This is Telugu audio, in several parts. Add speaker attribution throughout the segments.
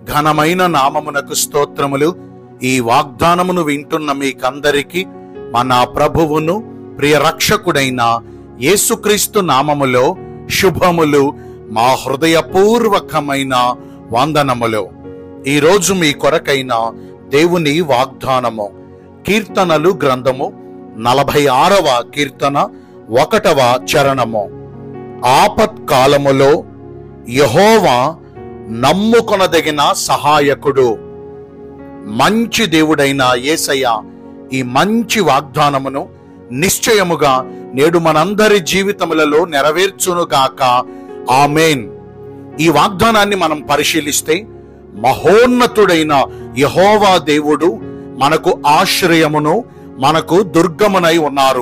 Speaker 1: ఘనమైన నామమునకు స్తోత్రములు ఈ వాగ్దానమును వింటున్న మీకందరికీ మన ప్రభువును ప్రియ రక్షకుడైన యేసుక్రీస్తు నామములో శుభములు మా హృదయపూర్వకమైన వందనములు ఈరోజు మీ కొరకైన దేవుని వాగ్దానము కీర్తనలు గ్రంథము నలభై ఆరవ కీర్తన ఒకటవ చరణము ఆపత్కాలములో యహోవా నమ్ముకొనదగిన సహాయకుడు మంచి దేవుడైన యేసయ్య ఈ మంచి వాగ్దానమును నిశ్చయముగా నేడు మనందరి జీవితములలో నెరవేర్చునుగాక ఆమెన్ ఈ వాగ్దానాన్ని మనం పరిశీలిస్తే మహోన్నతుడైన యహోవా దేవుడు మనకు ఆశ్రయమును మనకు దుర్గమునై ఉన్నారు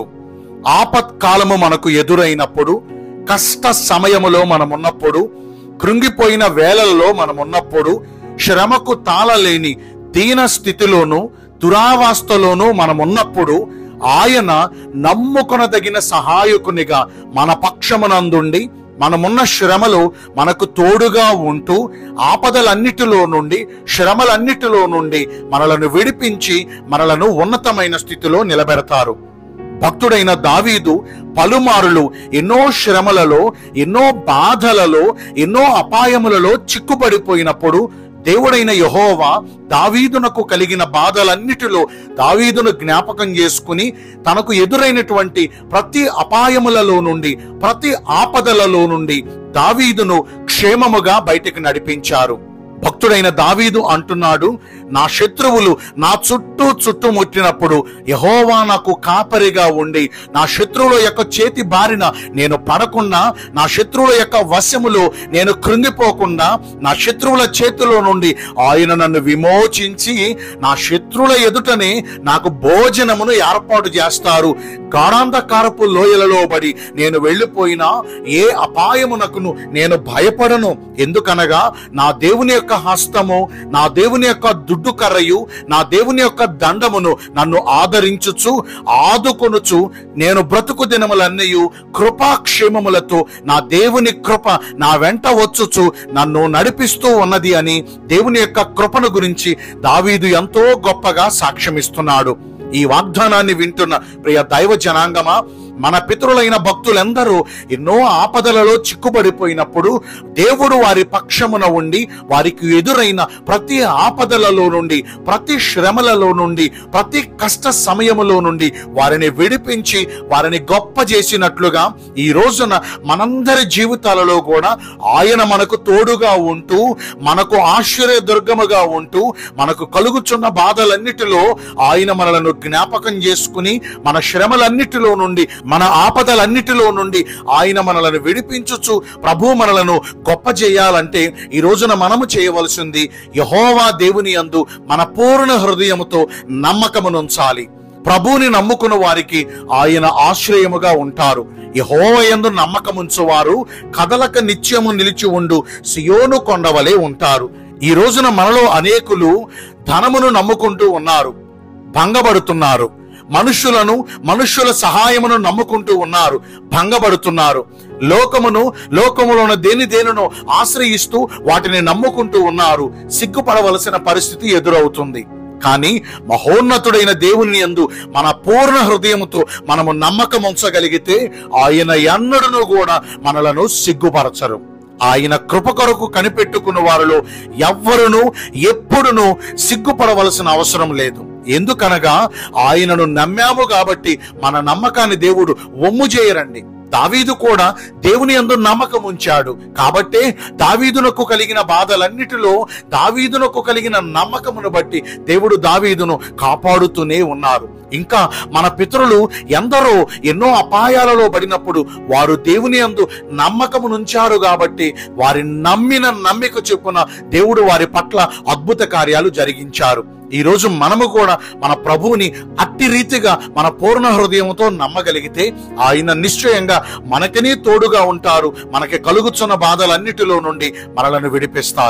Speaker 1: ఆపత్కాలము మనకు ఎదురైనప్పుడు కష్ట సమయములో మనం ఉన్నప్పుడు కృంగిపోయిన వేళల్లో మనం ఉన్నప్పుడు శ్రమకు తాళలేని దీన స్థితిలోను దురావాస్తలోనూ మనం ఉన్నప్పుడు ఆయన నమ్ముకొనదగిన సహాయకునిగా మన పక్షమునందుండి మనమున్న శ్రమలో మనకు తోడుగా ఉంటూ ఆపదలన్నిటిలో నుండి శ్రమలన్నిటిలో నుండి మనలను విడిపించి మనలను ఉన్నతమైన స్థితిలో నిలబెడతారు భక్తుడైన దావీదు పలుమారులు ఎన్నో శ్రమలలో ఎన్నో బాధలలో ఎన్నో అపాయములలో చిక్కుపడిపోయినప్పుడు దేవుడైన యహోవా దావీదునకు కలిగిన బాధలన్నిటిలో దావీదును జ్ఞాపకం చేసుకుని తనకు ఎదురైనటువంటి ప్రతి అపాయములలో నుండి ప్రతి ఆపదలలో నుండి దావీదును క్షేమముగా బయటికి నడిపించారు భక్తుడైన దావీదు అంటున్నాడు నా శత్రువులు నా చుట్టూ చుట్టుముట్టినప్పుడు యహోవా నాకు కాపరిగా ఉండి నా శత్రువుల యొక్క చేతి బారిన నేను పడకుండా నా శత్రువుల యొక్క వశములో నేను కృంగిపోకుండా నా శత్రువుల చేతిలో నుండి ఆయన నన్ను విమోచించి నా శత్రువుల ఎదుటనే నాకు భోజనమును ఏర్పాటు చేస్తారు గాఢాంధకారపు లోయలలో పడి నేను వెళ్ళిపోయినా ఏ అపాయమునకును నేను భయపడను ఎందుకనగా నా దేవుని యొక్క హస్తము నా దేవుని యొక్క దుడ్డు కర్రయు నా దేవుని యొక్క దండమును నన్ను ఆదరించుచు ఆదుకొనుచు నేను బ్రతుకు దినములన్నయు కృపాక్షేమములతో నా దేవుని కృప నా వెంట వచ్చుచు నన్ను నడిపిస్తూ ఉన్నది అని దేవుని యొక్క కృపను గురించి దావీదు ఎంతో గొప్పగా సాక్ష్యమిస్తున్నాడు ఈ వాగ్దానాన్ని వింటున్న ప్రియ దైవ జనాంగమా మన పితరులైన భక్తులందరూ ఎన్నో ఆపదలలో చిక్కుబడిపోయినప్పుడు దేవుడు వారి పక్షమున ఉండి వారికి ఎదురైన ప్రతి ఆపదలలో నుండి ప్రతి శ్రమలలో నుండి ప్రతి కష్ట సమయములో నుండి వారిని విడిపించి వారిని గొప్ప చేసినట్లుగా ఈ రోజున మనందరి జీవితాలలో కూడా ఆయన మనకు తోడుగా ఉంటూ మనకు ఆశ్చర్య దుర్గముగా ఉంటూ మనకు కలుగుచున్న బాధలన్నిటిలో ఆయన మనలను జ్ఞాపకం చేసుకుని మన శ్రమలన్నిటిలో నుండి మన ఆపదలన్నిటిలో నుండి ఆయన మనలను విడిపించుచు ప్రభు మనలను గొప్ప చేయాలంటే ఈ రోజున మనము చేయవలసింది యహోవా దేవుని యందు మన పూర్ణ హృదయముతో నమ్మకమునుంచాలి ప్రభువుని నమ్ముకున్న వారికి ఆయన ఆశ్రయముగా ఉంటారు యహోవయందు నమ్మకముంచువారు కదలక నిత్యము నిలిచి ఉండు సియోను కొండవలే ఉంటారు ఈ రోజున మనలో అనేకులు ధనమును నమ్ముకుంటూ ఉన్నారు భంగపడుతున్నారు మనుషులను మనుషుల సహాయమును నమ్ముకుంటూ ఉన్నారు భంగపడుతున్నారు లోకమును లోకములోన దేని దేనినో ఆశ్రయిస్తూ వాటిని నమ్ముకుంటూ ఉన్నారు సిగ్గుపడవలసిన పరిస్థితి ఎదురవుతుంది కానీ మహోన్నతుడైన దేవుని యందు మన పూర్ణ హృదయముతో మనము నమ్మకం ఉంచగలిగితే ఆయన ఎన్నడను కూడా మనలను సిగ్గుపరచరు ఆయన కృప కొరకు కనిపెట్టుకున్న వారిలో ఎవ్వరును ఎప్పుడును సిగ్గుపడవలసిన అవసరం లేదు ఎందుకనగా ఆయనను నమ్మాము కాబట్టి మన నమ్మకాన్ని దేవుడు ఒమ్ము చేయరండి దావీదు కూడా దేవుని యందు నమ్మకం ఉంచాడు కాబట్టే దావీదునకు కలిగిన బాధలన్నిటిలో దావీదునకు కలిగిన నమ్మకమును బట్టి దేవుడు దావీదును కాపాడుతూనే ఉన్నారు ఇంకా మన పితరులు ఎందరో ఎన్నో అపాయాలలో పడినప్పుడు వారు దేవుని యందు నమ్మకమునుంచారు కాబట్టి వారి నమ్మిన నమ్మిక చొప్పున దేవుడు వారి పట్ల అద్భుత కార్యాలు జరిగించారు ఈ రోజు మనము కూడా మన ప్రభువుని అట్టి రీతిగా మన పూర్ణ హృదయంతో నమ్మగలిగితే ఆయన నిశ్చయంగా మనకనే తోడుగా ఉంటారు మనకి కలుగుతున్న బాధలన్నిటిలో నుండి మనలను విడిపిస్తారు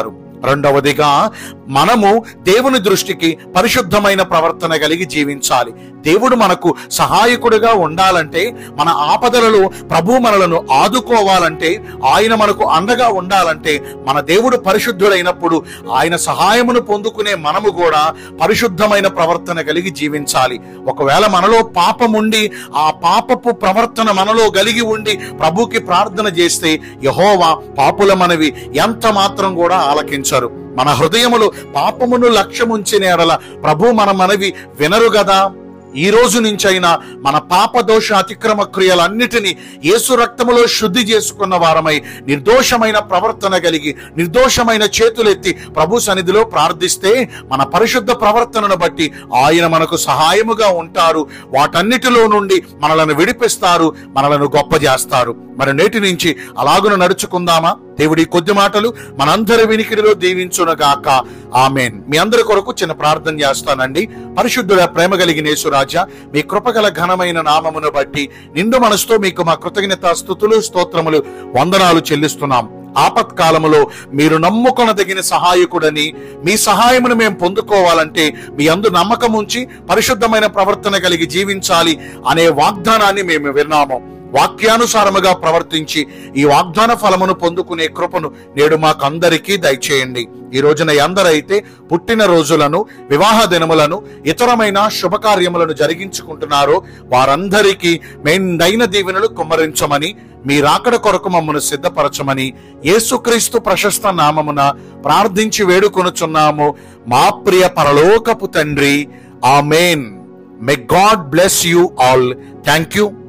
Speaker 1: రెండవదిగా మనము దేవుని దృష్టికి పరిశుద్ధమైన ప్రవర్తన కలిగి జీవించాలి దేవుడు మనకు సహాయకుడిగా ఉండాలంటే మన ఆపదలలో ప్రభు మనలను ఆదుకోవాలంటే ఆయన మనకు అండగా ఉండాలంటే మన దేవుడు పరిశుద్ధుడైనప్పుడు ఆయన సహాయమును పొందుకునే మనము కూడా పరిశుద్ధమైన ప్రవర్తన కలిగి జీవించాలి ఒకవేళ మనలో పాపం ఉండి ఆ పాపపు ప్రవర్తన మనలో కలిగి ఉండి ప్రభుకి ప్రార్థన చేస్తే యహోవా పాపుల మనవి ఎంత మాత్రం కూడా ఆలకించరు మన హృదయములో పాపమును లక్ష్యముంచిన ఎడల ప్రభు మన మనవి వినరు గదా ఈ రోజు నుంచైనా మన పాప దోష అతిక్రమ క్రియలన్నిటినీ యేసు రక్తములో శుద్ధి చేసుకున్న వారమై నిర్దోషమైన ప్రవర్తన కలిగి నిర్దోషమైన చేతులెత్తి ప్రభు సన్నిధిలో ప్రార్థిస్తే మన పరిశుద్ధ ప్రవర్తనను బట్టి ఆయన మనకు సహాయముగా ఉంటారు వాటన్నిటిలో నుండి మనలను విడిపిస్తారు మనలను గొప్ప చేస్తారు మరి నేటి నుంచి అలాగున నడుచుకుందామా దేవుడి కొద్ది మాటలు మనందరి వినికిడిలో దీవించునగాక ఆమెన్ మీ అందరి కొరకు చిన్న ప్రార్థన చేస్తానండి పరిశుద్ధుడ ప్రేమ కలిగిన యేసురాజా మీ కృపగల ఘనమైన నామమును బట్టి నిండు మనసుతో మీకు మా కృతజ్ఞత స్థుతులు స్తోత్రములు వందనాలు చెల్లిస్తున్నాం ఆపత్కాలములో మీరు నమ్ముకొనదగిన సహాయకుడని మీ సహాయమును మేము పొందుకోవాలంటే మీ అందు నమ్మకం ఉంచి పరిశుద్ధమైన ప్రవర్తన కలిగి జీవించాలి అనే వాగ్దానాన్ని మేము విన్నాము వాక్యానుసారముగా ప్రవర్తించి ఈ వాగ్దాన ఫలమును పొందుకునే కృపను నేడు మాకందరికీ దయచేయండి ఈ రోజున ఎందరైతే పుట్టిన రోజులను వివాహ దినములను ఇతరమైన శుభకార్యములను జరిగించుకుంటున్నారో వారందరికీ మెండైన దీవెనలు కుమ్మరించమని మీ రాకడ కొరకు మమ్మను సిద్ధపరచమని యేసుక్రీస్తు ప్రశస్త నామమున ప్రార్థించి వేడుకొనుచున్నాము మా ప్రియ పరలోకపు తండ్రి amen may God bless you all thank you